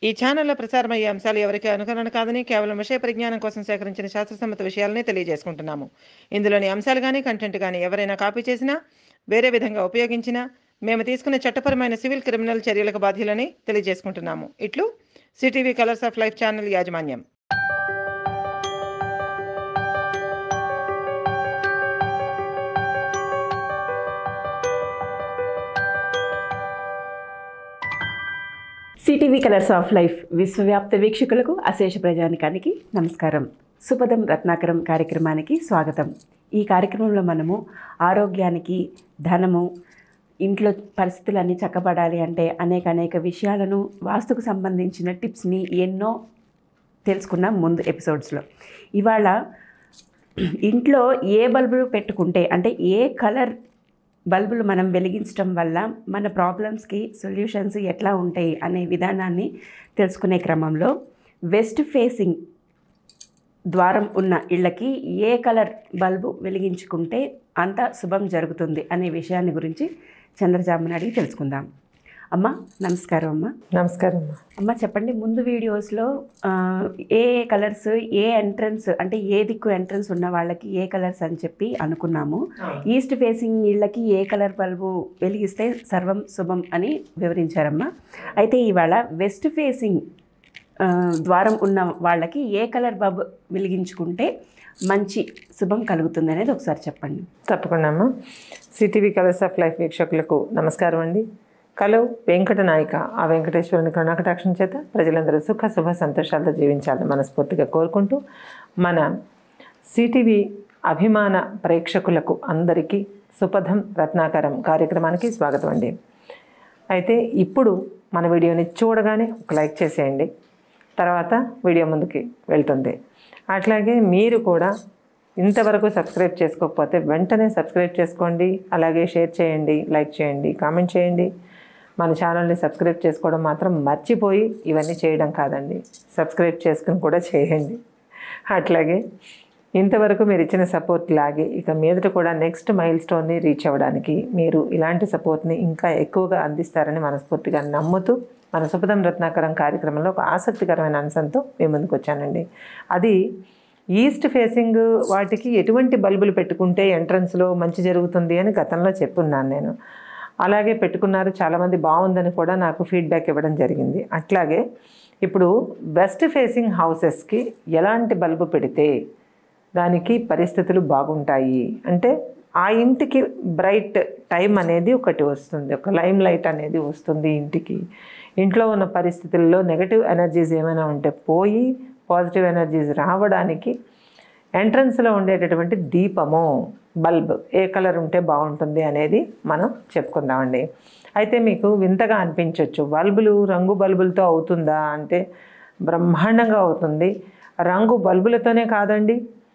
ఈ ఛానల్లో ప్రసారమయ్యే అంశాలు ఎవరికి అనుకరణ కాదని కేవలం విషయ పరిజ్ఞానం కోసం సేకరించిన శాస్త్రసమ్మత విషయాలనే తెలియజేసుకుంటున్నాము ఇందులోని అంశాలు కానీ కంటెంట్ కానీ ఎవరైనా కాపీ చేసినా వేరే విధంగా ఉపయోగించినా మేము తీసుకునే చట్టపరమైన సివిల్ క్రిమినల్ చర్యలకు బాధ్యులని తెలియజేసుకుంటున్నాము ఇట్లు CTV colours of life channel యాజమాన్యం సిటీవీ కలర్స్ ఆఫ్ లైఫ్ విశ్వవ్యాప్త వీక్షకులకు అశేష ప్రజానికానికి నమస్కారం సుపదం రత్నాకరం కార్యక్రమానికి స్వాగతం ఈ కార్యక్రమంలో మనము ఆరోగ్యానికి ధనము ఇంట్లో పరిస్థితులన్నీ చక్కబడాలి అంటే అనేక అనేక విషయాలను వాస్తుకు సంబంధించిన టిప్స్ని ఎన్నో తెలుసుకున్నాం ముందు ఎపిసోడ్స్లో ఇవాళ ఇంట్లో ఏ బల్బులు పెట్టుకుంటే అంటే ఏ కలర్ బల్బులు మనం వెలిగించడం వల్ల మన ప్రాబ్లమ్స్కి సొల్యూషన్స్ ఎట్లా ఉంటాయి అనే విధానాన్ని తెలుసుకునే క్రమంలో వెస్ట్ ఫేసింగ్ ద్వారం ఉన్న ఇళ్ళకి ఏ కలర్ బల్బు వెలిగించుకుంటే అంత శుభం జరుగుతుంది అనే విషయాన్ని గురించి చంద్రజాముని అడిగి తెలుసుకుందాం అమ్మ నమస్కారం అమ్మ నమస్కారం అమ్మ చెప్పండి ముందు వీడియోస్లో ఆ, ఏ ఏ కలర్స్ ఏ ఎంట్రన్స్ అంటే ఏ దిక్కు ఎంట్రన్స్ ఉన్న వాళ్ళకి ఏ కలర్స్ అని చెప్పి అనుకున్నాము ఈస్ట్ ఫేసింగ్ ఇళ్ళకి ఏ కలర్ బల్బు వెలిగిస్తే సర్వం శుభం అని వివరించారమ్మా అయితే ఇవాళ వెస్ట్ ఫేసింగ్ ఆ, ద్వారం ఉన్న వాళ్ళకి ఏ కలర్ బల్బ్ వెలిగించుకుంటే మంచి శుభం కలుగుతుంది అనేది ఒకసారి చెప్పండి తప్పకుండా అమ్మా సిటీవీ కలర్స్ ఆఫ్ లైఫ్ వీక్షకులకు నమస్కారం అండి కలో వెంకట నాయిక ఆ వెంకటేశ్వరుని కరుణాకటాక్షం చేత ప్రజలందరూ సుఖ శుభ సంతోషాలతో జీవించాలని మనస్ఫూర్తిగా కోరుకుంటూ మన సిటీవీ అభిమాన ప్రేక్షకులకు అందరికీ సుపథం రత్నాకరం కార్యక్రమానికి స్వాగతం అండి అయితే ఇప్పుడు మన వీడియోని చూడగానే ఒక లైక్ చేసేయండి తర్వాత వీడియో ముందుకి వెళ్తుంది అట్లాగే మీరు కూడా ఇంతవరకు సబ్స్క్రైబ్ చేసుకోకపోతే వెంటనే సబ్స్క్రైబ్ చేసుకోండి అలాగే షేర్ చేయండి లైక్ చేయండి కామెంట్ చేయండి మన ఛానల్ని సబ్స్క్రైబ్ చేసుకోవడం మాత్రం మర్చిపోయి ఇవన్నీ చేయడం కాదండి సబ్స్క్రైబ్ చేసుకుని కూడా చేయండి అట్లాగే ఇంతవరకు మీరు ఇచ్చిన సపోర్ట్ లాగే ఇక మీదట కూడా నెక్స్ట్ మైల్ స్టోన్ని రీచ్ అవ్వడానికి మీరు ఇలాంటి సపోర్ట్ని ఇంకా ఎక్కువగా అందిస్తారని మనస్ఫూర్తిగా నమ్ముతూ మన సుపదం రత్నాకరం కార్యక్రమంలో ఒక ఆసక్తికరమైన అంశంతో మీ ముందుకు వచ్చానండి అది ఈస్ట్ ఫేసింగ్ వాటికి ఎటువంటి బల్బులు పెట్టుకుంటే ఎంట్రన్స్లో మంచి జరుగుతుంది అని గతంలో చెప్పున్నాను నేను అలాగే పెట్టుకున్నారు చాలామంది బాగుందని కూడా నాకు ఫీడ్బ్యాక్ ఇవ్వడం జరిగింది అట్లాగే ఇప్పుడు వెస్ట్ ఫేసింగ్ హౌసెస్కి ఎలాంటి బల్బు పెడితే దానికి పరిస్థితులు బాగుంటాయి అంటే ఆ ఇంటికి బ్రైట్ టైం అనేది ఒకటి వస్తుంది ఒక లైమ్ లైట్ అనేది వస్తుంది ఇంటికి ఇంట్లో ఉన్న పరిస్థితుల్లో నెగటివ్ ఎనర్జీస్ ఏమైనా ఉంటే పోయి పాజిటివ్ ఎనర్జీస్ రావడానికి ఎంట్రన్స్లో ఉండేటటువంటి దీపము బల్బ్ ఏ కలర్ ఉంటే బాగుంటుంది అనేది మనం చెప్పుకుందామండి అయితే మీకు వింతగా అనిపించవచ్చు బల్బులు రంగు బల్బులతో అవుతుందా అంటే బ్రహ్మాండంగా అవుతుంది రంగు బల్బులతోనే కాదండి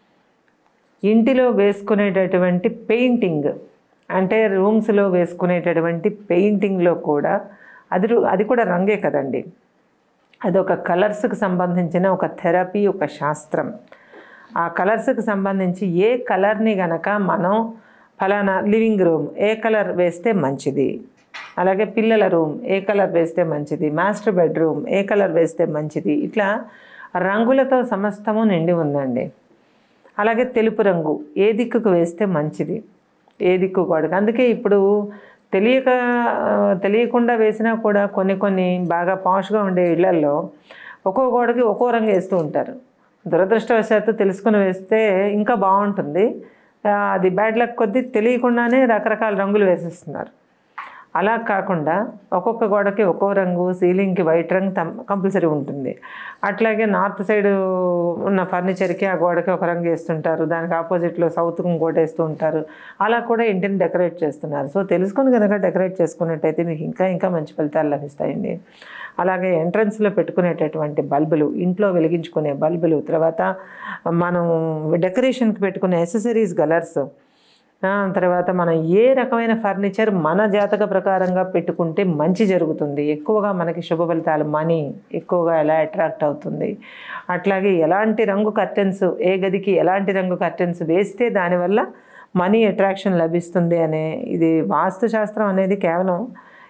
ఇంటిలో వేసుకునేటటువంటి పెయింటింగ్ అంటే రూమ్స్లో వేసుకునేటటువంటి పెయింటింగ్లో కూడా అది రు- అది కూడా రంగే కదండి అది ఒక కలర్స్కి సంబంధించిన ఒక థెరపీ ఒక శాస్త్రం ఆ కలర్స్కి సంబంధించి ఏ కలర్ని గనక మనం ఫలానా లివింగ్ రూమ్ ఏ కలర్ వేస్తే మంచిది అలాగే పిల్లల రూమ్ ఏ కలర్ వేస్తే మంచిది మాస్టర్ బెడ్రూమ్ ఏ కలర్ వేస్తే మంచిది ఇట్లా రంగులతో సమస్తము నిండి ఉందండి అలాగే తెలుపు రంగు ఏ దిక్కుకు వేస్తే మంచిది ఏ దిక్కు గోడకు అందుకే ఇప్పుడు తెలియక ఆ, తెలియకుండా వేసినా కూడా కొన్ని కొన్ని బాగా పాష్గా ఉండే ఇళ్లల్లో ఒక్కో గోడకి ఒక్కో రంగు వేస్తూ ఉంటారు దురదృష్టవశాత్తు తెలుసుకుని వేస్తే ఇంకా బాగుంటుంది ఆ, అది బ్యాడ్ లక్ కొద్దీ తెలియకుండానే రకరకాల రంగులు వేసేస్తున్నారు అలా కాకుండా ఒక్కొక్క గోడకి ఒక్కో రంగు సీలింగ్కి వైట్ రంగు కంపల్సరీ ఉంటుంది అట్లాగే నార్త్ సైడ్ ఉన్న ఫర్నిచర్కి ఆ గోడకి ఒక రంగు వేస్తుంటారు దానికి ఆపోజిట్లో సౌత్ ఇంకోటి వేస్తూ ఉంటారు అలా కూడా ఇంటిని డెకరేట్ చేస్తున్నారు సో తెలుసుకొని కనుక డెకరేట్ చేసుకున్నట్టయితే మీకు ఇంకా ఇంకా మంచి ఫలితాలు లభిస్తాయండి అలాగే ఎంట్రన్స్లో పెట్టుకునేటటువంటి బల్బులు ఇంట్లో వెలిగించుకునే బల్బులు తర్వాత మనం డెకరేషన్కి పెట్టుకునే ఎసెసరీస్ కలర్స్ ఆ, తర్వాత మనం ఏ రకమైన ఫర్నిచర్ మన జాతక ప్రకారంగా పెట్టుకుంటే మంచి జరుగుతుంది ఎక్కువగా మనకి శుభ ఫలితాలు మనీ ఎక్కువగా ఎలా అట్రాక్ట్ అవుతుంది అట్లాగే ఎలాంటి రంగు కర్టెన్స్ ఏ గదికి ఎలాంటి రంగు కర్టెన్స్ వేస్తే దానివల్ల మనీ అట్రాక్షన్ లభిస్తుంది అనే ఇది వాస్తుశాస్త్రం అనేది కేవలం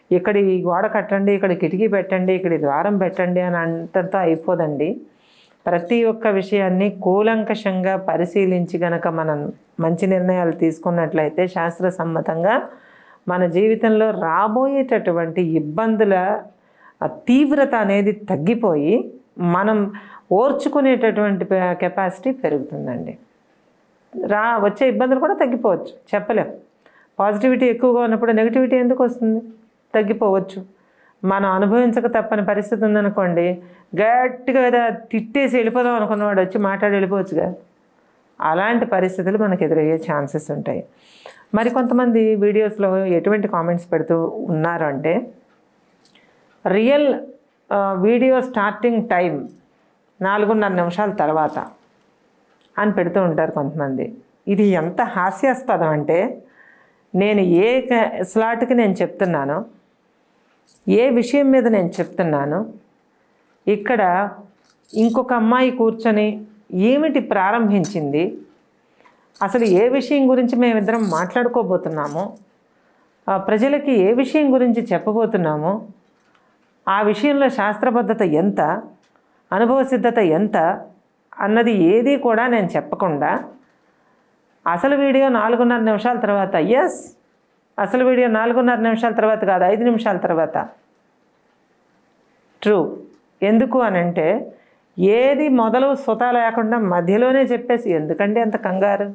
ఇక్కడ ఈ గోడ కట్టండి ఇక్కడ కిటికీ పెట్టండి ఇక్కడ ఈ ద్వారం పెట్టండి అని అంతతో అయిపోదండి ప్రతి ఒక్క విషయాన్ని కూలంకషంగా పరిశీలించి గనక మనం మంచి నిర్ణయాలు తీసుకున్నట్లయితే శాస్త్రసమ్మతంగా మన జీవితంలో రాబోయేటటువంటి ఇబ్బందుల ఆ తీవ్రత అనేది తగ్గిపోయి మనం ఓర్చుకునేటటువంటి కెపాసిటీ పెరుగుతుందండి రా వచ్చే ఇబ్బందులు కూడా తగ్గిపోవచ్చు చెప్పలేం పాజిటివిటీ ఎక్కువగా ఉన్నప్పుడు నెగిటివిటీ ఎందుకు వస్తుంది తగ్గిపోవచ్చు మనం అనుభవించక తప్పని పరిస్థితి ఉందనుకోండి గట్టిగా ఏదో తిట్టేసి వెళ్ళిపోదాం అనుకున్నవాడు వచ్చి మాట్లాడి వెళ్ళిపోవచ్చుగా అలాంటి పరిస్థితులు మనకు ఎదురయ్యే ఛాన్సెస్ ఉంటాయి మరి కొంతమంది వీడియోస్లో ఎటువంటి కామెంట్స్ పెడుతూ ఉన్నారు అంటే రియల్ ఆ, వీడియో స్టార్టింగ్ టైం నాలుగున్నర నిమిషాల తర్వాత అని పెడుతూ ఉంటారు కొంతమంది ఇది ఎంత హాస్యాస్పదం అంటే నేను ఏ క- స్లాట్కి నేను చెప్తున్నానో ఏ విషయం మీద నేను చెప్తున్నాను ఇక్కడ ఇంకొక అమ్మాయి కూర్చొని ఏమిటి ప్రారంభించింది అసలు ఏ విషయం గురించి మేమిద్దరం మాట్లాడుకోబోతున్నామో ఆ ప్రజలకి ఏ విషయం గురించి చెప్పబోతున్నామో ఆ విషయంలో శాస్త్రబద్ధత ఎంత అనుభవ సిద్ధత ఎంత అన్నది ఏది కూడా నేను చెప్పకుండా అసలు వీడియో నాలుగున్నర నిమిషాల తర్వాత ఎస్ అసలు వీడియో నాలుగున్నర నిమిషాల తర్వాత కాదు ఐదు నిమిషాల తర్వాత ట్రూ ఎందుకు అని అంటే ఏది మొదలు సుత లేకుండా మధ్యలోనే చెప్పేసి ఎందుకండి అంత కంగారు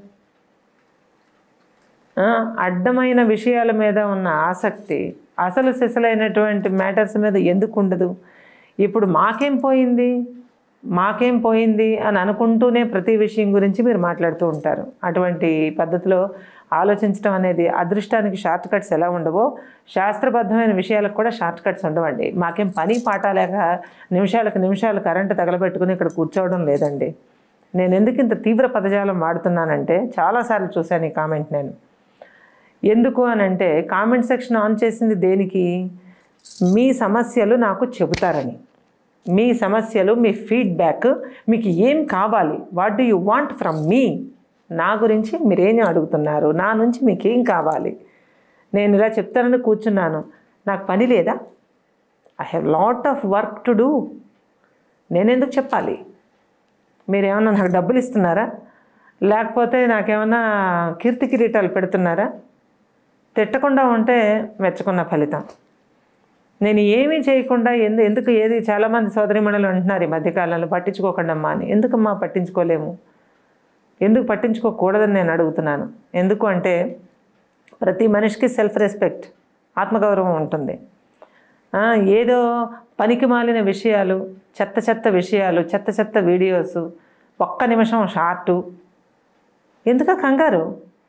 ఆ, అడ్డమైన విషయాల మీద ఉన్న ఆసక్తి అసలు సిసలైనటువంటి మ్యాటర్స్ మీద ఎందుకు ఉండదు ఇప్పుడు మాకేం పోయింది మాకేం పోయింది అని అనుకుంటూనే ప్రతి విషయం గురించి మీరు మాట్లాడుతూ ఉంటారు అటువంటి పద్ధతిలో ఆలోచించడం అనేది అదృష్టానికి షార్ట్ కట్స్ ఎలా ఉండవో శాస్త్రబద్ధమైన విషయాలకు కూడా షార్ట్ కట్స్ ఉండవండి మాకేం పని పాట లేక నిమిషాలకు నిమిషాలు కరెంటు తగలబెట్టుకుని ఇక్కడ కూర్చోవడం లేదండి నేను ఎందుకు ఇంత తీవ్ర పదజాలం వాడుతున్నానంటే చాలాసార్లు చూశాను ఈ కామెంట్ నేను ఎందుకు అని అంటే కామెంట్ సెక్షన్ ఆన్ చేసింది దేనికి మీ సమస్యలు నాకు చెబుతారని మీ సమస్యలు మీ ఫీడ్బ్యాక్ మీకు ఏం కావాలి what do you want from me నా గురించి మీరేం అడుగుతున్నారు నా నుంచి మీకు ఏం కావాలి నేను ఇలా చెప్తానని కూర్చున్నాను నాకు పని లేదా I have lot of work to do నేను ఎందుకు చెప్పాలి మీరేమన్నా నాకు డబ్బులు ఇస్తున్నారా లేకపోతే నాకేమన్నా కీర్తి కిరీటాలు పెడుతున్నారా తిట్టకుండా ఉంటే మెచ్చుకున్న ఫలితం నేను ఏమీ చేయకుండా ఎందు ఎందుకు ఏది చాలామంది సోదరిమణులు అంటున్నారు ఈ మధ్యకాలంలో పట్టించుకోకుండా అమ్మా అని ఎందుకమ్మా పట్టించుకోలేము ఎందుకు పట్టించుకోకూడదని నేను అడుగుతున్నాను ఎందుకు అంటే ప్రతి మనిషికి సెల్ఫ్ రెస్పెక్ట్ ఆత్మగౌరవం ఉంటుంది ఆ, ఏదో పనికి మాలిన విషయాలు చెత్త చెత్త విషయాలు చెత్త చెత్త వీడియోస్ ఒక్క నిమిషం షార్టు ఎందుక కంగారు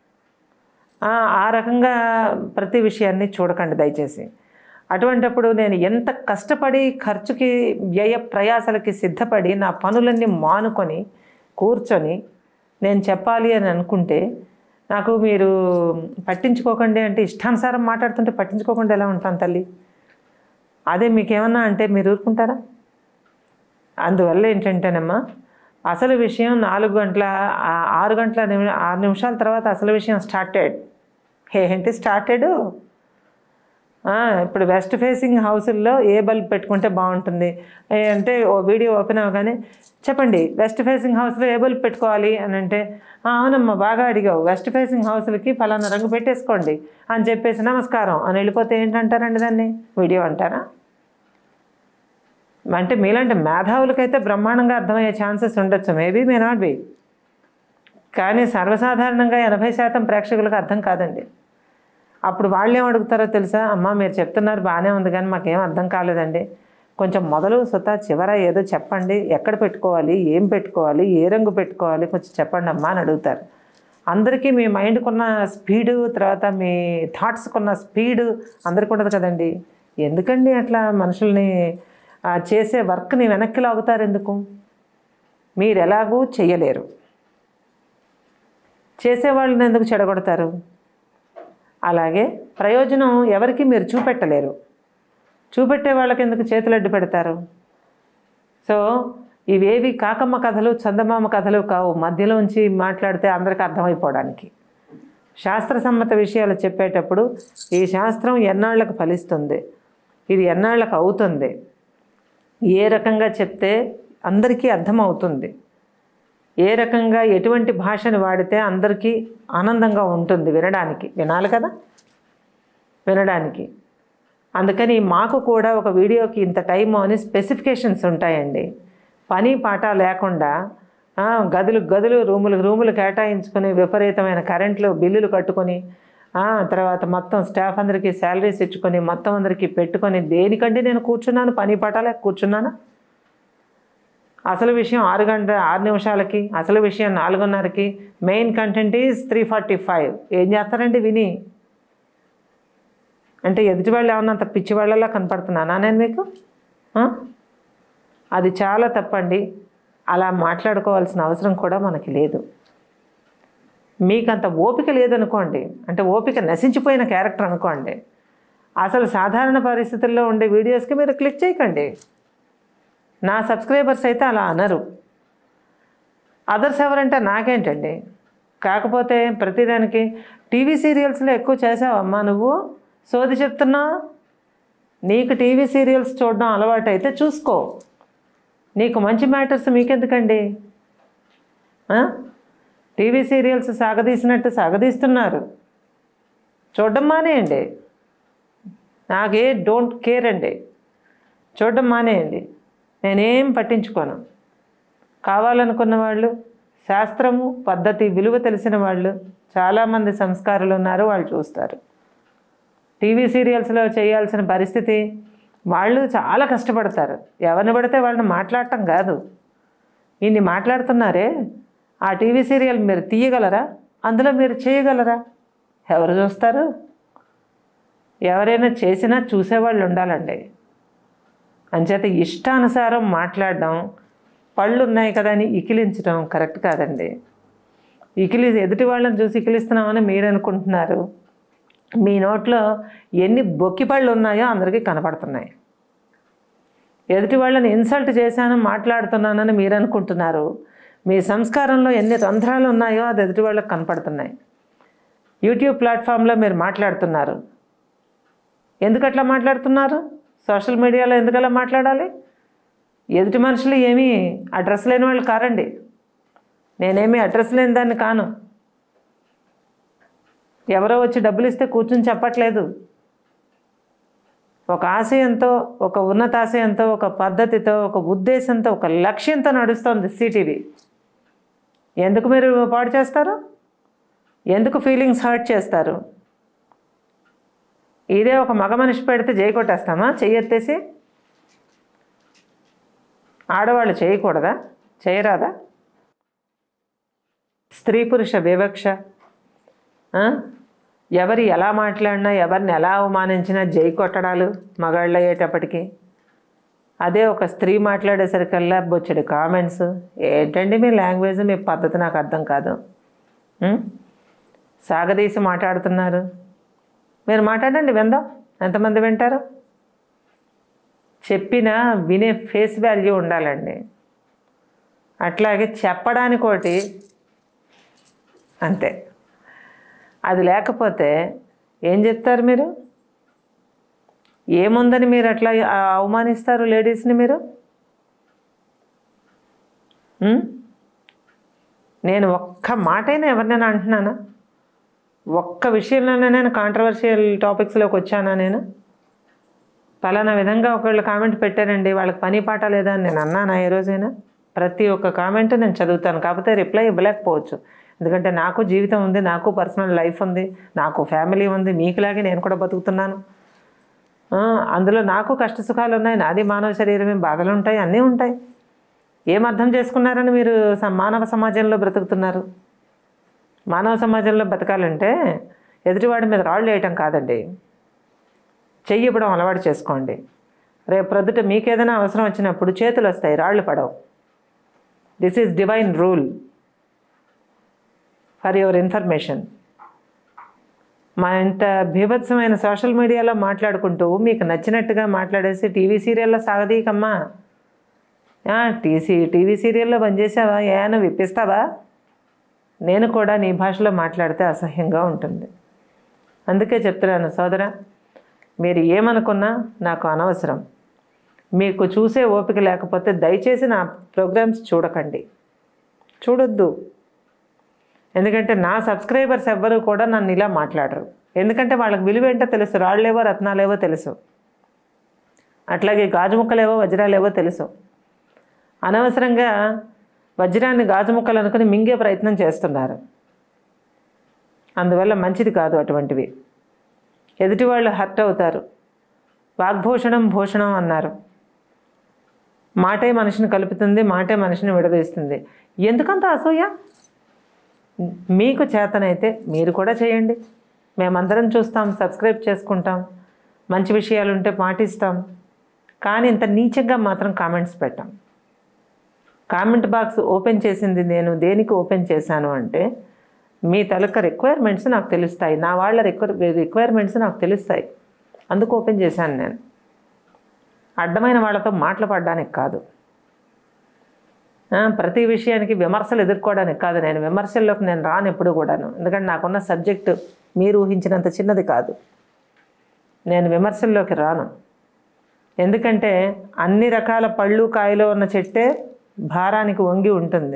ఆ ఆ రకంగా ప్రతి విషయాన్ని చూడకండి దయచేసి అటువంటప్పుడు నేను ఎంత కష్టపడి ఖర్చుకి వ్యయ ప్రయాసలకి సిద్ధపడి నా పనులన్నీ మానుకొని కూర్చొని నేను చెప్పాలి అని అనుకుంటే నాకు మీరు పట్టించుకోకండి అంటే ఇష్టానుసారం మాట్లాడుతుంటే పట్టించుకోకుండా ఎలా ఉంటాను తల్లి అదే మీకేమన్నా అంటే మీరు ఊరుకుంటారా అందువల్ల ఏంటంటేనమ్మా అసలు విషయం నాలుగు గంటల ఆ- ఆరు గంటల నిమి- ఆరు నిమిషాల తర్వాత అసలు విషయం స్టార్టెడ్ ఏంటి స్టార్టెడ్ ఇప్పుడు వెస్ట్ ఫేసింగ్ హౌసుల్లో ఏ బల్బ్ పెట్టుకుంటే బాగుంటుంది ఏ అంటే ఓ వీడియో ఓపెన్ అవ్వగానే చెప్పండి వెస్ట్ ఫేసింగ్ హౌస్లో ఏ బల్బ్ పెట్టుకోవాలి అని అంటే "ఆ, అవునమ్మా బాగా అడిగావు వెస్ట్ ఫేసింగ్ హౌస్లకి ఫలానా రంగు పెట్టేసుకోండి అని చెప్పేసి నమస్కారం అని వెళ్ళిపోతే ఏంటంటారండి దాన్ని వీడియో అంటారా అంటే మీలాంటి మేధావులకైతే బ్రహ్మాండంగా అర్థమయ్యే ఛాన్సెస్ ఉండొచ్చు మేబీ మే నాట్ బి కానీ సర్వసాధారణంగా ఎనభై శాతం ప్రేక్షకులకు అర్థం కాదండి అప్పుడు వాళ్ళు ఏం అడుగుతారో తెలుసా అమ్మ మీరు చెప్తున్నారు బాగానే ఉంది కానీ మాకేం అర్థం కాలేదండి కొంచెం మొదలు సుత చివర ఏదో చెప్పండి ఎక్కడ పెట్టుకోవాలి ఏం పెట్టుకోవాలి ఏ రంగు పెట్టుకోవాలి కొంచెం చెప్పండి అమ్మా అని అడుగుతారు అందరికీ మీ మైండ్కున్న స్పీడు తర్వాత మీ థాట్స్కున్న స్పీడు అందరికీ ఉండదు కదండి ఎందుకండి అట్లా మనుషుల్ని ఆ, చేసే వర్క్ని వెనక్కి లాగుతారు ఎందుకు మీరు ఎలాగూ చేయలేరు చేసేవాళ్ళని ఎందుకు చెడగొడతారు అలాగే ప్రయోజనం ఎవరికి మీరు చూపెట్టలేరు చూపెట్టే వాళ్ళకి ఎందుకు చేతులు అడ్డు పెడతారు సో ఇవేవి కాకమ్మ కథలు చందమామ కథలు కావు మధ్యలోంచి మాట్లాడితే అందరికీ అర్థమైపోవడానికి శాస్త్రసమ్మత విషయాలు చెప్పేటప్పుడు ఈ శాస్త్రం ఎన్నాళ్ళకు ఫలిస్తుంది ఇది ఎన్నాళ్ళకు అవుతుంది ఏ రకంగా చెప్తే అందరికీ అర్థమవుతుంది ఏ రకంగా ఎటువంటి భాషను వాడితే అందరికీ ఆనందంగా ఉంటుంది వినడానికి వినాలి కదా వినడానికి అందుకని మాకు కూడా ఒక వీడియోకి ఇంత టైం అని స్పెసిఫికేషన్స్ ఉంటాయండి పని పాట లేకుండా ఆ, గదులు గదులు రూములు రూములు కేటాయించుకొని విపరీతమైన కరెంట్లు బిల్లులు కట్టుకొని ఆ, తర్వాత మొత్తం స్టాఫ్ అందరికీ శాలరీస్ ఇచ్చుకొని మొత్తం అందరికీ పెట్టుకొని దేనికంటే నేను కూర్చున్నాను పని పాట లేక కూర్చున్నాను అసలు విషయం ఆరు గంట ఆరు నిమిషాలకి అసలు విషయం నాలుగున్నరకి main content is three forty five ఏం చేస్తారండి విని అంటే ఎదుటి వాళ్ళు ఏమన్నా అంత పిచ్చి వాళ్ళలా కనపడుతున్నానా నేను మీకు ఆ? అది చాలా తప్పండి అలా మాట్లాడుకోవాల్సిన అవసరం కూడా మనకి లేదు మీకు అంత ఓపిక లేదనుకోండి అంటే ఓపిక నశించిపోయిన క్యారెక్టర్ అనుకోండి అసలు సాధారణ పరిస్థితుల్లో ఉండే వీడియోస్కి మీరు క్లిక్ చేయకండి నా సబ్స్క్రైబర్స్ అయితే అలా అనరు అదర్స్ ఎవరంటే నాకేంటండి కాకపోతే ప్రతిదానికి టీవీ సీరియల్స్లో ఎక్కువ చేసావమ్మా నువ్వు సోది చెప్తున్నా నీకు టీవీ సీరియల్స్ చూడడం అలవాటు అయితే చూసుకో నీకు మంచి మ్యాటర్స్ మీకెందుకండి ఆ? టీవీ సీరియల్స్ సాగదీసినట్టు సాగదీస్తున్నారు చూడడం మానేయండి నాకే డోంట్ కేర్ అండి చూడడం మానేయండి నేనేం పట్టించుకోను కావాలనుకున్న వాళ్ళు శాస్త్రము పద్ధతి విలువ తెలిసిన వాళ్ళు చాలామంది సంస్కారులు ఉన్నారు వాళ్ళు చూస్తారు టీవీ సీరియల్స్లో చేయాల్సిన పరిస్థితి వాళ్ళు చాలా కష్టపడతారు ఎవరిని పడితే వాళ్ళని మాట్లాడటం కాదు ఇన్ని మాట్లాడుతున్నారే ఆ టీవీ సీరియల్ మీరు తీయగలరా అందులో మీరు చేయగలరా ఎవరు చూస్తారు ఎవరైనా చేసినా చూసేవాళ్ళు ఉండాలండి అంచేత ఇష్టానుసారం మాట్లాడడం పళ్ళు ఉన్నాయి కదా అని ఇకిలించడం కరెక్ట్ కాదండి ఇకిలి ఎదుటి వాళ్ళని చూసి ఇకిలిస్తున్నామని మీరు అనుకుంటున్నారు మీ నోట్లో ఎన్ని బొక్కి పళ్ళు ఉన్నాయో అందరికీ కనపడుతున్నాయి ఎదుటి వాళ్ళని ఇన్సల్ట్ చేశాను మాట్లాడుతున్నానని మీరు అనుకుంటున్నారు మీ సంస్కారంలో ఎన్ని రంధ్రాలు ఉన్నాయో అది ఎదుటి వాళ్ళకి కనపడుతున్నాయి యూట్యూబ్ ప్లాట్ఫామ్లో మీరు మాట్లాడుతున్నారు ఎందుకు అట్లా మాట్లాడుతున్నారు సోషల్ మీడియాలో ఎందుకలా మాట్లాడాలి ఎదుటి మనుషులు ఏమీ అడ్రస్ లేని వాళ్ళు కారండి నేనేమీ అడ్రస్ లేని దాన్ని కాను ఎవరో వచ్చి డబ్బులు ఇస్తే కూర్చుని చెప్పట్లేదు ఒక ఆశయంతో ఒక ఉన్నతాశయంతో ఒక పద్ధతితో ఒక ఉద్దేశంతో ఒక లక్ష్యంతో నడుస్తోంది సిటీవీ ఎందుకు మీరు పాడు చేస్తారు ఎందుకు ఫీలింగ్స్ హర్ట్ చేస్తారు ఇదే ఒక మగ మనిషి పెడితే చేయి కొట్టేస్తామా చెయ్యి ఎత్తేసి ఆడవాళ్ళు చేయకూడదా చేయరాదా స్త్రీ పురుష వివక్ష ఆ? ఎవరు ఎలా మాట్లాడినా ఎవరిని ఎలా అవమానించినా జై కొట్టడాలు మగాళ్ళు అయ్యేటప్పటికి అదే ఒక స్త్రీ మాట్లాడేసరికల్లా బొచ్చడి కామెంట్స్ ఏంటండి మీ లాంగ్వేజ్ మీ పద్ధతి నాకు అర్థం కాదు ఉం? సాగదీసి మాట్లాడుతున్నారు మీరు మాట్లాడండి విందాం ఎంతమంది వింటారు చెప్పినా వినే ఫేస్ వాల్యూ ఉండాలండి అట్లాగే చెప్పడానికి ఒకటి అంతే అది లేకపోతే ఏం చెప్తారు మీరు ఏముందని మీరు అట్లా ఆ, అవమానిస్తారు లేడీస్ని మీరు ఉం? నేను ఒక్క మాటైనా ఎవరినైనా అంటున్నానా ఒక్క విషయంలోనే నేను కాంట్రవర్షియల్ టాపిక్స్లోకి వచ్చానా నేను పలానా విధంగా ఒకళ్ళు కామెంట్ పెట్టారండి వాళ్ళకి పని పాట లేదా అని నేను అన్నానా ఏ రోజైనా ప్రతి ఒక్క కామెంట్ నేను చదువుతాను కాకపోతే రిప్లై ఇవ్వలేకపోవచ్చు ఎందుకంటే నాకు జీవితం ఉంది నాకు పర్సనల్ లైఫ్ ఉంది నాకు ఫ్యామిలీ ఉంది మీకులాగే నేను కూడా బతుకుతున్నాను ఆ, అందులో నాకు కష్ట సుఖాలు ఉన్నాయి నాది మానవ శరీరమే బాధలు ఉంటాయి అన్నీ ఉంటాయి ఏం అర్థం చేసుకున్నారని మీరు స- మానవ సమాజంలో బ్రతుకుతున్నారు మానవ సమాజంలో బతకాలంటే ఎదుటివాడి మీద రాళ్ళు వేయటం కాదండి చెయ్యి ఇవ్వడం అలవాటు చేసుకోండి రేపు ప్రొద్దుట మీకేదైనా అవసరం వచ్చినప్పుడు చేతులు వస్తాయి రాళ్ళు పడవు this is divine rule for your information మా ఇంత బీభత్సమైన సోషల్ మీడియాలో మాట్లాడుకుంటూ మీకు నచ్చినట్టుగా మాట్లాడేసి టీవీ సీరియల్లో సాగదీకమ్మా టీసీ టీవీ సీరియల్లో పనిచేసావా ఏ నువ్వు ఇప్పిస్తావా నేను కూడా నీ భాషలో మాట్లాడితే అసహ్యంగా ఉంటుంది అందుకే చెప్తున్నాను సోదరా మీరు ఏమనుకున్నా నాకు అనవసరం మీకు చూసే ఓపిక లేకపోతే దయచేసి నా ప్రోగ్రామ్స్ చూడకండి చూడొద్దు ఎందుకంటే నా సబ్స్క్రైబర్స్ ఎవ్వరూ కూడా నన్ను ఇలా మాట్లాడరు ఎందుకంటే వాళ్ళకి విలువ ఏంటో తెలుసు రాళ్ళేవో రత్నాలేవో తెలుసు అట్లాగే గాజు ముక్కలేవో వజ్రాలేవో తెలుసు అనవసరంగా వజ్రాన్ని గాజు ముక్కలు అనుకుని మింగే ప్రయత్నం చేస్తున్నారు అందువల్ల మంచిది కాదు అటువంటివి ఎదుటి వాళ్ళు హర్ట్ అవుతారు వాగ్భూషణం భూషణం అన్నారు మాటే మనిషిని కలుపుతుంది మాటే మనిషిని విడదీస్తుంది ఎందుకంత అసూయ మీకు చేతనైతే మీరు కూడా చేయండి మేమందరం చూస్తాం సబ్స్క్రైబ్ చేసుకుంటాం మంచి విషయాలు ఉంటే పాటిస్తాం కానీ ఇంత నీచంగా మాత్రం కామెంట్స్ పెట్టాం కామెంట్ బాక్స్ ఓపెన్ చేసింది నేను దేనికి ఓపెన్ చేశాను అంటే మీ తలక రిక్వైర్మెంట్స్ నాకు తెలుస్తాయి నా వాళ్ళ రిక్వైర్ రిక్వైర్మెంట్స్ నాకు తెలుస్తాయి అందుకు ఓపెన్ చేశాను నేను అడ్డమైన వాళ్ళతో మాటలు పడడానికి కాదు ఆ, ప్రతి విషయానికి విమర్శలు ఎదుర్కోవడానికి కాదు నేను విమర్శల్లోకి నేను రాను ఎప్పుడు కూడాను ఎందుకంటే నాకున్న సబ్జెక్టు మీరు ఊహించినంత చిన్నది కాదు నేను విమర్శల్లోకి రాను ఎందుకంటే అన్ని రకాల పళ్ళు కాయలు ఉన్న చెట్టే భారానికి వంగి ఉంటుంది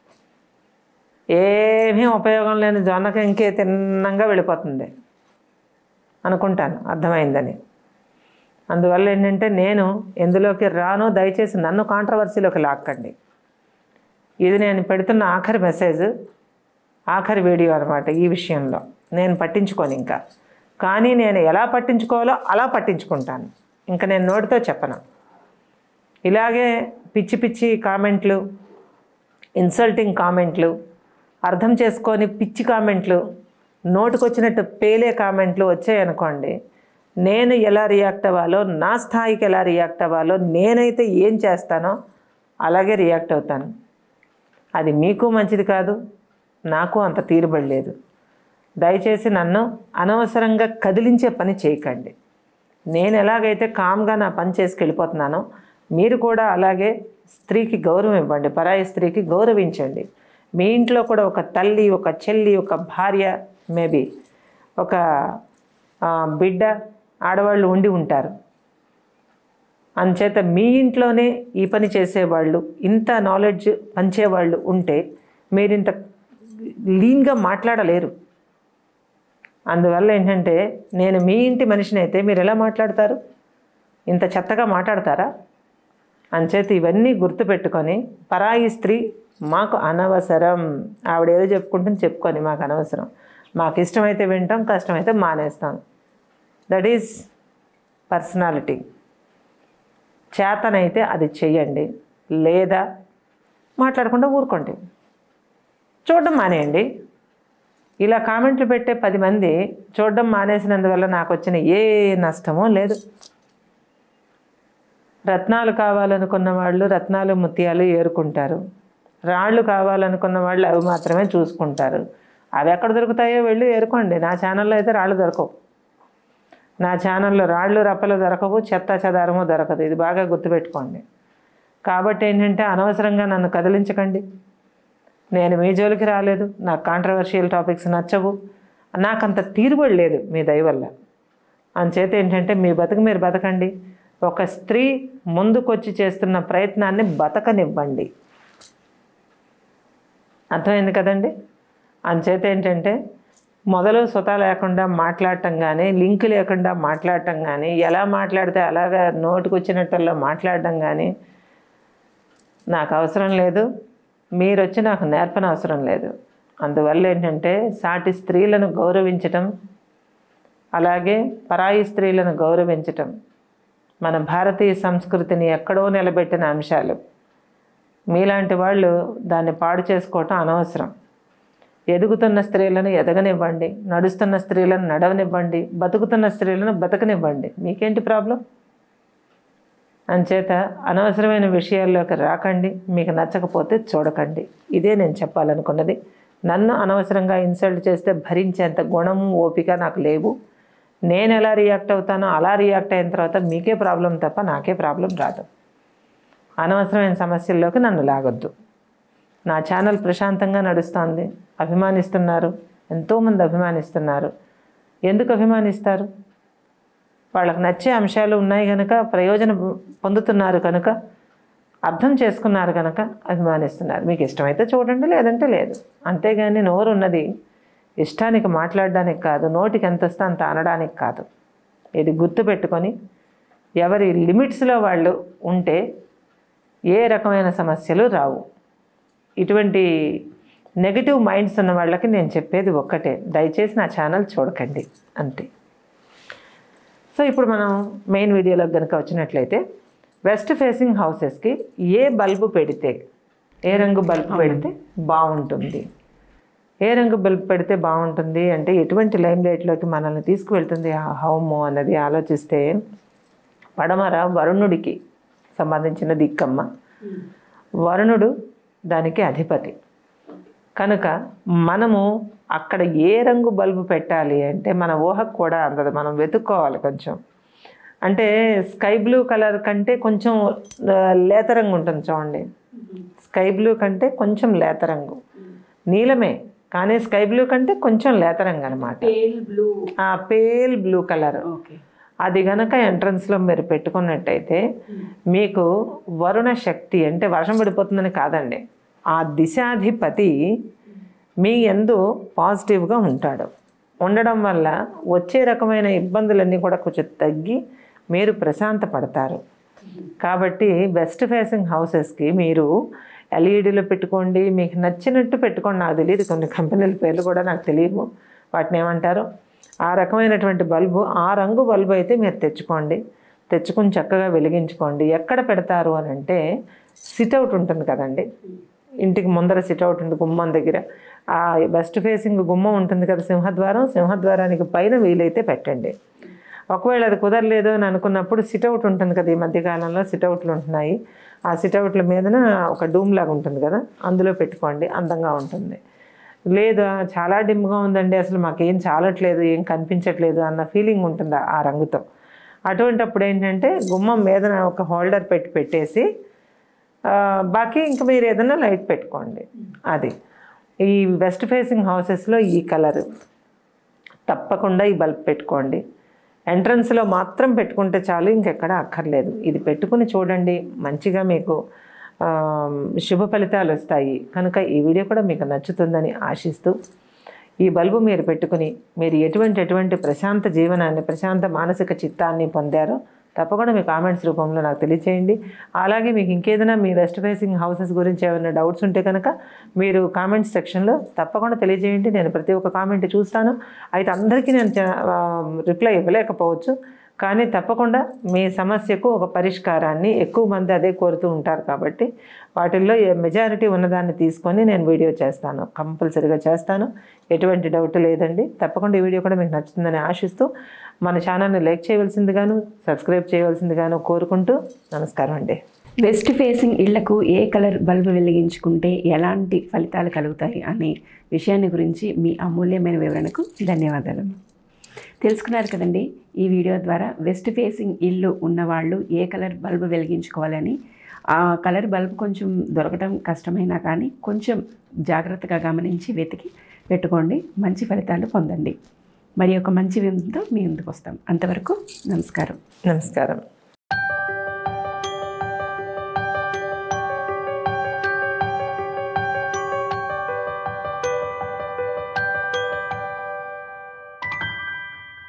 ఏమీ ఉపయోగం లేని జొన్నకి ఇంకే తిన్నంగా వెళ్ళిపోతుంది అనుకుంటాను అర్థమైందని అందువల్ల ఏంటంటే నేను ఎందులోకి రానో దయచేసి నన్ను కాంట్రవర్సీలోకి లాక్కండి ఇది నేను పెడుతున్న ఆఖరి మెసేజ్ ఆఖరి వీడియో అనమాట ఈ విషయంలో నేను పట్టించుకోను ఇంకా కానీ నేను ఎలా పట్టించుకోవాలో అలా పట్టించుకుంటాను ఇంకా నేను నోటితో చెప్పను ఇలాగే పిచ్చి పిచ్చి కామెంట్లు ఇన్సల్టింగ్ కామెంట్లు అర్థం చేసుకొని పిచ్చి కామెంట్లు నోటికొచ్చినట్టు పేలే కామెంట్లు వచ్చాయనుకోండి నేను ఎలా రియాక్ట్ అవ్వాలో నా స్థాయికి ఎలా రియాక్ట్ అవ్వాలో నేనైతే ఏం చేస్తానో అలాగే రియాక్ట్ అవుతాను అది మీకు మంచిది కాదు నాకు అంత తీరుబడలేదు దయచేసి నన్ను అనవసరంగా కదిలించే పని చేయకండి నేను ఎలాగైతే కామ్గా నా పని చేసుకు వెళ్ళిపోతున్నానో మీరు కూడా అలాగే స్త్రీకి గౌరవం ఇవ్వండి పరాయి స్త్రీకి గౌరవించండి మీ ఇంట్లో కూడా ఒక తల్లి ఒక చెల్లి ఒక భార్య మేబీ ఒక ఆ, బిడ్డ ఆడవాళ్ళు ఉండి ఉంటారు అంచేత మీ ఇంట్లోనే ఈ పని చేసేవాళ్ళు ఇంత నాలెడ్జ్ పంచేవాళ్ళు ఉంటే మీరు ఇంత లీన్గా మాట్లాడలేరు అందువల్ల ఏంటంటే నేను మీ ఇంటి మనిషిని అయితే మీరు ఎలా మాట్లాడతారు ఇంత చెత్తగా మాట్లాడతారా అంచేత ఇవన్నీ గుర్తుపెట్టుకొని పరాయి స్త్రీ మాకు అనవసరం ఆవిడ ఏదో చెప్పుకుంటుంది చెప్పుకొని మాకు అనవసరం మాకు ఇష్టమైతే వింటాం కష్టమైతే మానేస్తాం దట్ ఈజ్ పర్సనాలిటీ చేతనైతే అది చెయ్యండి లేదా మాట్లాడకుండా ఊరుకోండి చూడడం మానేయండి ఇలా కామెంట్లు పెట్టే పది మంది చూడడం మానేసినందువల్ల నాకు వచ్చిన ఏ నష్టమో లేదు రత్నాలు కావాలనుకున్న వాళ్ళు రత్నాలు ముత్యాలు ఏరుకుంటారు రాళ్ళు కావాలనుకున్న వాళ్ళు అవి మాత్రమే చూసుకుంటారు అవి ఎక్కడ దొరుకుతాయో వెళ్ళి ఏరుకోండి నా ఛానల్లో అయితే రాళ్ళు దొరకవు నా ఛానల్లో రాళ్ళు రప్పలు దొరకవు చెత్త చెదారము దొరకదు ఇది బాగా గుర్తుపెట్టుకోండి కాబట్టి ఏంటంటే అనవసరంగా నన్ను కదిలించకండి నేను మీ జోలికి రాలేదు నాకు కాంట్రవర్షియల్ టాపిక్స్ నచ్చవు నాకంత తీరుబడి లేదు మీ దయ వల్ల అంచేత ఏంటంటే మీ బతుకు మీరు బతకండి ఒక స్త్రీ ముందుకొచ్చి చేస్తున్న ప్రయత్నాన్ని బతకనివ్వండి అర్థమైంది కదండి అంచేత ఏంటంటే మొదలు సుత లేకుండా మాట్లాడటం కానీ లింక్ లేకుండా మాట్లాడటం కానీ ఎలా మాట్లాడితే అలాగా నోటికి వచ్చినట్టల్లా మాట్లాడటం కానీ నాకు అవసరం లేదు మీరు వచ్చి నాకు నేర్పన అవసరం లేదు అందువల్ల ఏంటంటే సాటి స్త్రీలను గౌరవించటం అలాగే పరాయి స్త్రీలను గౌరవించటం మన భారతీయ సంస్కృతిని ఎక్కడో నిలబెట్టిన అంశాలు మీలాంటి వాళ్ళు దాన్ని పాడు చేసుకోవటం అనవసరం ఎదుగుతున్న స్త్రీలను ఎదగనివ్వండి నడుస్తున్న స్త్రీలను నడవనివ్వండి బతుకుతున్న స్త్రీలను బతకనివ్వండి మీకేంటి ప్రాబ్లం అంచేత అనవసరమైన విషయాల్లోకి రాకండి మీకు నచ్చకపోతే చూడకండి ఇదే నేను చెప్పాలనుకున్నది నన్ను అనవసరంగా ఇన్సల్ట్ చేస్తే భరించేంత గుణము ఓపిక నాకు లేవు నేను ఎలా రియాక్ట్ అవుతానో అలా రియాక్ట్ అయిన తర్వాత మీకే ప్రాబ్లం తప్ప నాకే ప్రాబ్లం రాదు అనవసరమైన సమస్యల్లోకి నన్ను లాగొద్దు నా ఛానల్ ప్రశాంతంగా నడుస్తోంది అభిమానిస్తున్నారు ఎంతోమంది అభిమానిస్తున్నారు ఎందుకు అభిమానిస్తారు వాళ్ళకి నచ్చే అంశాలు ఉన్నాయి కనుక ప్రయోజనం పొందుతున్నారు కనుక అర్థం చేసుకున్నారు కనుక అభిమానిస్తున్నారు మీకు ఇష్టమైతే చూడండి లేదంటే లేదు అంతేగాని నోరు ఉన్నది ఇష్టానికి మాట్లాడడానికి కాదు నోటికి ఎంత వస్తే అంత అనడానికి కాదు ఇది గుర్తుపెట్టుకొని ఎవరి లిమిట్స్లో వాళ్ళు ఉంటే ఏ రకమైన సమస్యలు రావు ఇటువంటి నెగిటివ్ మైండ్స్ ఉన్న వాళ్ళకి నేను చెప్పేది ఒక్కటే దయచేసి నా ఛానల్ చూడకండి అంతే సో ఇప్పుడు మనం మెయిన్ వీడియోలోకి కనుక వచ్చినట్లయితే వెస్ట్ ఫేసింగ్ హౌసెస్కి ఏ బల్బు పెడితే ఏ రంగు బల్బు పెడితే బాగుంటుంది ఏ రంగు బల్బు పెడితే బాగుంటుంది అంటే ఎటువంటి లైమ్ లైట్లోకి మనల్ని తీసుకువెళ్తుంది ఆ హోము అన్నది ఆలోచిస్తే పడమర వరుణుడికి సంబంధించిన దిక్కమ్మ వరుణుడు దానికి అధిపతి కనుక మనము అక్కడ ఏ రంగు బల్బు పెట్టాలి అంటే మన ఊహకు కూడా అందదు మనం వెతుక్కోవాలి కొంచెం అంటే స్కై బ్లూ కలర్ కంటే కొంచెం ఆ, లేత రంగు ఉంటుంది చూడండి స్కై బ్లూ కంటే కొంచెం లేత రంగు నీలమే కానీ స్కై బ్లూ కంటే కొంచెం లేత రంగు అనమాట పేల్ బ్లూ ఆ పేల్ బ్లూ కలర్ ఓకే అది గనక ఎంట్రన్స్లో మీరు పెట్టుకున్నట్టయితే మీకు వరుణ శక్తి అంటే వర్షం పడిపోతుందని కాదండి ఆ దిశాధిపతి మీ ఎందు పాజిటివ్గా ఉంటాడు ఉండడం వల్ల వచ్చే రకమైన ఇబ్బందులన్నీ కూడా కొంచెం తగ్గి మీరు ప్రశాంత పడతారు కాబట్టి బెస్ట్ ఫేసింగ్ హౌసెస్కి మీరు ఎల్ఈడీలో పెట్టుకోండి మీకు నచ్చినట్టు పెట్టుకోండి నాకు తెలియదు కొన్ని కంపెనీల పేర్లు కూడా నాకు తెలియవు వాటిని ఏమంటారు ఆ రకమైనటువంటి బల్బు ఆ రంగు బల్బు అయితే మీరు తెచ్చుకోండి తెచ్చుకుని చక్కగా వెలిగించుకోండి ఎక్కడ పెడతారు అని అంటే సిట్అవుట్ ఉంటుంది కదండి ఇంటికి ముందర సిట్అవుట్ ఉంటుంది గుమ్మం దగ్గర ఆ వెస్ట్ ఫేసింగ్ గుమ్మం ఉంటుంది కదా సింహద్వారం సింహద్వారానికి పైన వీలైతే పెట్టండి ఒకవేళ అది కుదరలేదు అని అనుకున్నప్పుడు సిట్అవుట్ ఉంటుంది కదా ఈ మధ్యకాలంలో సిట్అవుట్లు ఉంటున్నాయి ఆ సిట్అవుట్ల మీదన ఒక డూమ్ లాగా ఉంటుంది కదా అందులో పెట్టుకోండి అందంగా ఉంటుంది లేదా చాలా డిమ్గా ఉందండి అసలు మాకేం చాలట్లేదు ఏం కనిపించట్లేదు అన్న ఫీలింగ్ ఉంటుంది ఆ రంగుతో అటువంటప్పుడు ఏంటంటే గుమ్మం మీద ఒక హోల్డర్ పెట్టి పెట్టేసి ఆ, బాకీ ఇంకా మీరు ఏదైనా లైట్ పెట్టుకోండి అది ఈ వెస్ట్ ఫేసింగ్ హౌసెస్లో ఈ కలర్ తప్పకుండా ఈ బల్బ్ పెట్టుకోండి ఎంట్రన్స్లో మాత్రం పెట్టుకుంటే చాలు ఇంకెక్కడ అక్కర్లేదు ఇది పెట్టుకుని చూడండి మంచిగా మీకు ఆ, శుభ ఫలితాలు వస్తాయి కనుక ఈ వీడియో కూడా మీకు నచ్చుతుందని ఆశిస్తూ ఈ బల్బు మీరు పెట్టుకుని మీరు ఎటువంటి ఎటువంటి ప్రశాంత జీవనాన్ని ప్రశాంత మానసిక చిత్తాన్ని పొందారో తప్పకుండా మీ కామెంట్స్ రూపంలో నాకు తెలియచేయండి అలాగే మీకు ఇంకేదైనా మీ వెస్ట్ ఫేసింగ్ హౌసెస్ గురించి ఏమైనా డౌట్స్ ఉంటే కనుక మీరు కామెంట్స్ సెక్షన్లో తప్పకుండా తెలియజేయండి నేను ప్రతి ఒక్క కామెంట్ చూస్తాను అయితే అందరికీ నేను రిప్లై ఇవ్వలేకపోవచ్చు కానీ తప్పకుండా మీ సమస్యకు ఒక పరిష్కారాన్ని ఎక్కువ మంది అదే కోరుతూ ఉంటారు కాబట్టి వాటిల్లో మెజారిటీ ఉన్నదాన్ని తీసుకొని నేను వీడియో చేస్తాను కంపల్సరీగా చేస్తాను ఎటువంటి డౌట్ లేదండి తప్పకుండా ఈ వీడియో కూడా మీకు నచ్చుతుందని ఆశిస్తూ మన ఛానల్ని లైక్ చేయవలసిందిగాను సబ్స్క్రైబ్ చేయవలసిందిగాను కోరుకుంటూ నమస్కారం అండి వెస్ట్ ఫేసింగ్ ఇళ్లకు ఏ కలర్ బల్బు వెలిగించుకుంటే ఎలాంటి ఫలితాలు కలుగుతాయి అనే విషయాన్ని గురించి మీ అమూల్యమైన వివరణకు ధన్యవాదాలు తెలుసుకున్నారు కదండి ఈ వీడియో ద్వారా వెస్ట్ ఫేసింగ్ ఇల్లు ఉన్నవాళ్ళు ఏ కలర్ బల్బు వెలిగించుకోవాలని ఆ కలర్ బల్బు కొంచెం దొరకటం కష్టమైనా కానీ కొంచెం జాగ్రత్తగా గమనించి వెతికి పెట్టుకోండి మంచి ఫలితాలు పొందండి మరి ఒక మంచి విందుతో మీ ముందుకు వస్తాం అంతవరకు నమస్కారం నమస్కారం